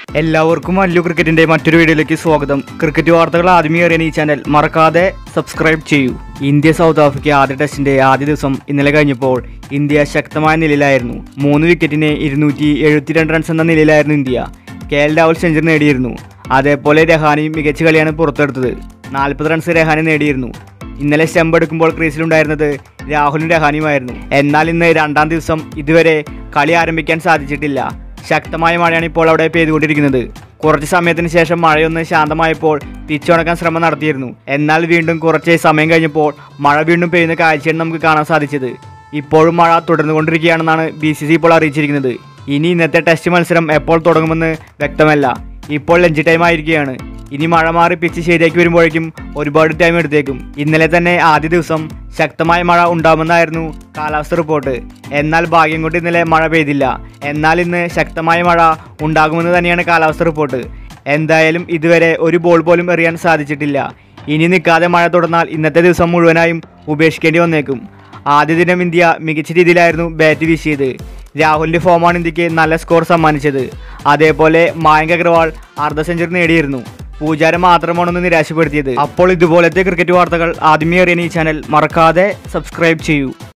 എല്ലാവർക്കും അല്ലു ക്രിക്കറ്റിന്റെ മറ്റൊരു വീഡിയോയിലേക്ക് സ്വാഗതം ക്രിക്കറ്റ് വാർത്തകൾ ആദ്യമേ അറിയാൻ ഈ ചാനൽ മറക്കാതെ സബ്സ്ക്രൈബ് ചെയ്യൂ ഇന്ത്യ സൗത്ത് ആഫ്രിക്ക ആദ്യ ടെസ്റ്റിന്റെ ആദ്യ ദിവസം ഇന്നലെ കഴിഞ്ഞപ്പോൾ ഇന്ത്യ ശക്തമായ നിലയിലായിരുന്നു മൂന്ന് വിക്കറ്റിന് ഇരുന്നൂറ്റി എഴുപത്തിരണ്ട് റൺസ് എന്ന നിലയിലായിരുന്നു India K L Rahul century നേടിയിരുന്നു അതേപോലെ രഹാനി മികച്ച കളിയാണ് പുറത്തെടുത്തത് നാൽപ്പത് റൺസ് രഹാനി നേടിയിരുന്നു ഇന്നലെ സ്റ്റംപ് എടുക്കുമ്പോൾ ക്രീസിലുണ്ടായിരുന്നത് രാഹുലും രഹാനിയുമായിരുന്നു എന്നാൽ ഇന്ന് രണ്ടാം ദിവസം ഇതുവരെ കളി ആരംഭിക്കാൻ സാധിച്ചിട്ടില്ല ശക്തമായ മഴയാണ് ഇപ്പോൾ അവിടെ പെയ്തുകൊണ്ടിരിക്കുന്നത് കുറച്ച് സമയത്തിന് ശേഷം മഴയൊന്ന് ശാന്തമായപ്പോൾ തിരിച്ചുണക്കാൻ ശ്രമം നടത്തിയിരുന്നു എന്നാൽ വീണ്ടും കുറച്ച് സമയം കഴിഞ്ഞപ്പോൾ മഴ വീണ്ടും പെയ്യുന്ന കാഴ്ചയാണ് നമുക്ക് കാണാൻ സാധിച്ചത് ഇപ്പോഴും മഴ തുടർന്നുകൊണ്ടിരിക്കുകയാണെന്നാണ് ബി സി സി ഇപ്പോൾ അറിയിച്ചിരിക്കുന്നത് ഇനി ഇന്നത്തെ ടെസ്റ്റ് മത്സരം എപ്പോൾ തുടങ്ങുമെന്ന് വ്യക്തമല്ല ഇപ്പോൾ ലഞ്ച് ടൈം ആയിരിക്കുകയാണ് ഇനി മഴ മാറി പിച്ച് ശരിയാക്കി വരുമ്പോഴേക്കും ഒരുപാട് ടൈം എടുത്തേക്കും ഇന്നലെ തന്നെ ആദ്യ ദിവസം ശക്തമായ മഴ ഉണ്ടാകുമെന്നായിരുന്നു കാലാവസ്ഥ റിപ്പോർട്ട് എന്നാൽ ഭാഗ്യം കൊണ്ട് ഇന്നലെ മഴ പെയ്തില്ല എന്നാൽ ഇന്ന് ശക്തമായ മഴ ഉണ്ടാകുമെന്ന് തന്നെയാണ് കാലാവസ്ഥ റിപ്പോർട്ട് എന്തായാലും ഇതുവരെ ഒരു ബോൾ പോലും എറിയാൻ സാധിച്ചിട്ടില്ല ഇനി നിൽക്കാതെ മഴ തുടർന്നാൽ ഇന്നത്തെ ദിവസം മുഴുവനായും ഉപേക്ഷിക്കേണ്ടി വന്നേക്കും ആദ്യ ദിനം ഇന്ത്യ മികച്ച രീതിയിലായിരുന്നു ബാറ്റ് വീശിയത് രാഹുലിന്റെ ഫോമാണ് ഇന്ത്യക്ക് നല്ല സ്കോർ സമ്മാനിച്ചത് അതേപോലെ മായങ്ക് അഗർവാൾ അർദ്ധ സെഞ്ചുറി നേടിയിരുന്നു പൂജാരം മാത്രമാണെന്ന് നിരാശപ്പെടുത്തിയത് അപ്പോൾ ഇതുപോലത്തെ ക്രിക്കറ്റ് വാർത്തകൾ ആദ്യമേ അറിയാൻ ഈ ചാനൽ മറക്കാതെ സബ്സ്ക്രൈബ് ചെയ്യൂ